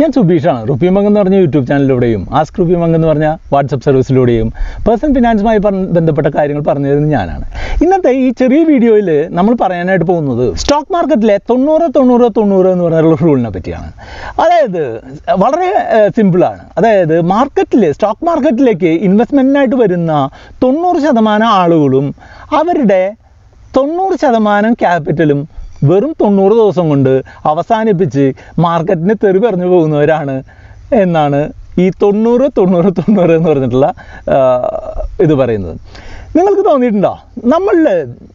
ഞാൻ സുബീഷാണ് റുപ്പി മംഗ് എന്ന് പറഞ്ഞ യൂട്യൂബ് ചാനലിലൂടെയും ആസ്ക് റുപ്പി മംഗ് എന്ന് പറഞ്ഞ വാട്സപ്പ് സർവീസിലൂടെയും പേഴ്സണൽ ഫിനാൻസുമായി പറഞ്ഞ- ബന്ധപ്പെട്ട കാര്യങ്ങൾ പറഞ്ഞു തരുന്നത് ഞാനാണ് ഇന്നത്തെ ഈ ചെറിയ വീഡിയോയിൽ നമ്മൾ പറയാനായിട്ട് പോകുന്നത് സ്റ്റോക്ക് മാർക്കറ്റിലെ തൊണ്ണൂറ് തൊണ്ണൂറ് തൊണ്ണൂറ് എന്ന് പറഞ്ഞുള്ള റൂളിനെ പറ്റിയാണ് അതായത് വളരെ സിമ്പിളാണ് അതായത് മാർക്കറ്റിൽ സ്റ്റോക്ക് മാർക്കറ്റിലേക്ക് ഇൻവെസ്റ്റ്മെൻറ്റിനായിട്ട് വരുന്ന തൊണ്ണൂറ് ശതമാനം ആളുകളും അവരുടെ തൊണ്ണൂറ് ശതമാനം ക്യാപിറ്റലും വെറും തൊണ്ണൂറ് ദിവസം കൊണ്ട് അവസാനിപ്പിച്ച് മാർക്കറ്റിന് തെറി പറഞ്ഞു പോകുന്നവരാണ് എന്നാണ് ഈ തൊണ്ണൂറ് തൊണ്ണൂറ് തൊണ്ണൂറ് എന്ന് പറഞ്ഞിട്ടുള്ള ആ, ഇത് പറയുന്നത് നിങ്ങൾക്ക് തോന്നിയിട്ടുണ്ടോ നമ്മളിൽ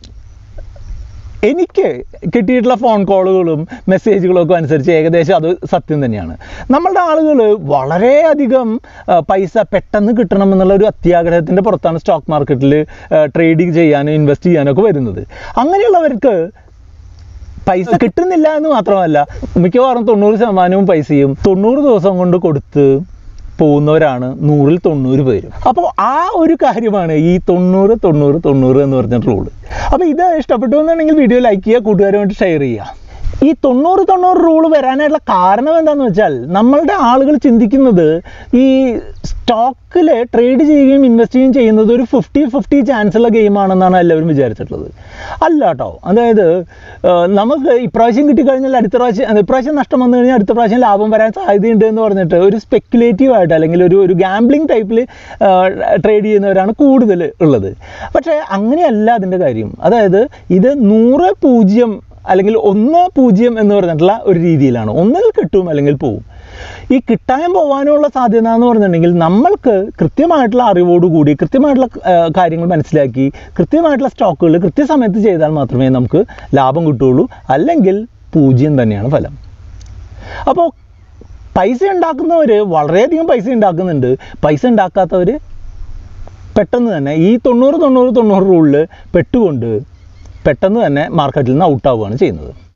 എനിക്ക് കിട്ടിയിട്ടുള്ള ഫോൺ കോളുകളും മെസ്സേജുകളും ഒക്കെ അനുസരിച്ച് ഏകദേശം അത് സത്യം തന്നെയാണ് നമ്മളുടെ ആളുകൾ വളരെയധികം ആ, പൈസ പെട്ടെന്ന് കിട്ടണം എന്നുള്ള ഒരു അത്യാഗ്രഹത്തിൻ്റെ പുറത്താണ് സ്റ്റോക്ക് മാർക്കറ്റിൽ ട്രേഡിങ് ചെയ്യാനും ഇൻവെസ്റ്റ് ചെയ്യാനും ഒക്കെ വരുന്നത് അങ്ങനെയുള്ളവർക്ക് പൈസ കിട്ടുന്നില്ല എന്ന് മാത്രമല്ല മിക്കവാറും തൊണ്ണൂറ് ശതമാനവും പൈസയും തൊണ്ണൂറ് ദിവസം കൊണ്ട് കൊടുത്ത് പോകുന്നവരാണ് നൂറിൽ തൊണ്ണൂറ് പേരും അപ്പോൾ ആ ഒരു കാര്യമാണ് ഈ തൊണ്ണൂറ് തൊണ്ണൂറ് തൊണ്ണൂറ് എന്ന് പറഞ്ഞ റൂള് അപ്പോൾ ഇത് ഇഷ്ടപ്പെട്ടു എന്നുണ്ടെങ്കിൽ വീഡിയോ ലൈക്ക് ചെയ്യുക കൂട്ടുകാരുമായിട്ട് ഷെയർ ചെയ്യുക ഈ തൊണ്ണൂറ് തൊണ്ണൂറ് റൂള് വരാനായിട്ടുള്ള കാരണം എന്താണെന്ന് വെച്ചാൽ നമ്മളുടെ ആളുകൾ ചിന്തിക്കുന്നത് ഈ സ്റ്റോക്കിൽ ട്രേഡ് ചെയ്യുകയും ഇൻവെസ്റ്റ് ചെയ്യുകയും ചെയ്യുന്നത് ഒരു ഫിഫ്റ്റി ഫിഫ്റ്റി ചാൻസ് ഉള്ള ഗെയിമാണെന്നാണ് എല്ലാവരും വിചാരിച്ചിട്ടുള്ളത് അല്ല കേട്ടോ അതായത് ആ, നമുക്ക് ഇപ്രാവശ്യം കിട്ടിക്കഴിഞ്ഞാൽ അടുത്ത പ്രാവശ്യം ഇപ്രാവശ്യം നഷ്ടം വന്നു കഴിഞ്ഞാൽ അടുത്ത പ്രാവശ്യം ലാഭം വരാൻ സാധ്യതയുണ്ട് എന്ന് പറഞ്ഞിട്ട് ഒരു സ്പെക്കുലേറ്റീവ് ആയിട്ട് അല്ലെങ്കിൽ ഒരു ഒരു ഗാംബ്ലിംഗ് ടൈപ്പിൽ ട്രേഡ് ചെയ്യുന്നവരാണ് കൂടുതൽ ഉള്ളത് പക്ഷേ അങ്ങനെയല്ല അതിൻ്റെ കാര്യം അതായത് ഇത് നൂറ് പൂജ്യം അല്ലെങ്കിൽ ഒന്ന് പൂജ്യം എന്ന് പറഞ്ഞിട്ടുള്ള ഒരു രീതിയിലാണ് ഒന്നിൽ കിട്ടും അല്ലെങ്കിൽ പോവും ഈ കിട്ടാൻ പോകാനുള്ള സാധ്യത എന്ന് പറഞ്ഞിട്ടുണ്ടെങ്കിൽ നമ്മൾക്ക് കൃത്യമായിട്ടുള്ള അറിവോടുകൂടി കൃത്യമായിട്ടുള്ള ആ, കാര്യങ്ങൾ മനസ്സിലാക്കി കൃത്യമായിട്ടുള്ള സ്റ്റോക്കുകൾ കൃത്യസമയത്ത് ചെയ്താൽ മാത്രമേ നമുക്ക് ലാഭം കിട്ടുകയുള്ളൂ അല്ലെങ്കിൽ പൂജ്യം തന്നെയാണ് ഫലം അപ്പോൾ പൈസ ഉണ്ടാക്കുന്നവർ വളരെയധികം പൈസ ഉണ്ടാക്കുന്നുണ്ട് പൈസ ഉണ്ടാക്കാത്തവർ പെട്ടെന്ന് തന്നെ ഈ തൊണ്ണൂറ് തൊണ്ണൂറ് തൊണ്ണൂറ് റൂളിൽ പെട്ടുകൊണ്ട് പെട്ടെന്ന് തന്നെ മാർക്കറ്റിൽ നിന്ന് ഔട്ടാവുകയാണ് ചെയ്യുന്നത്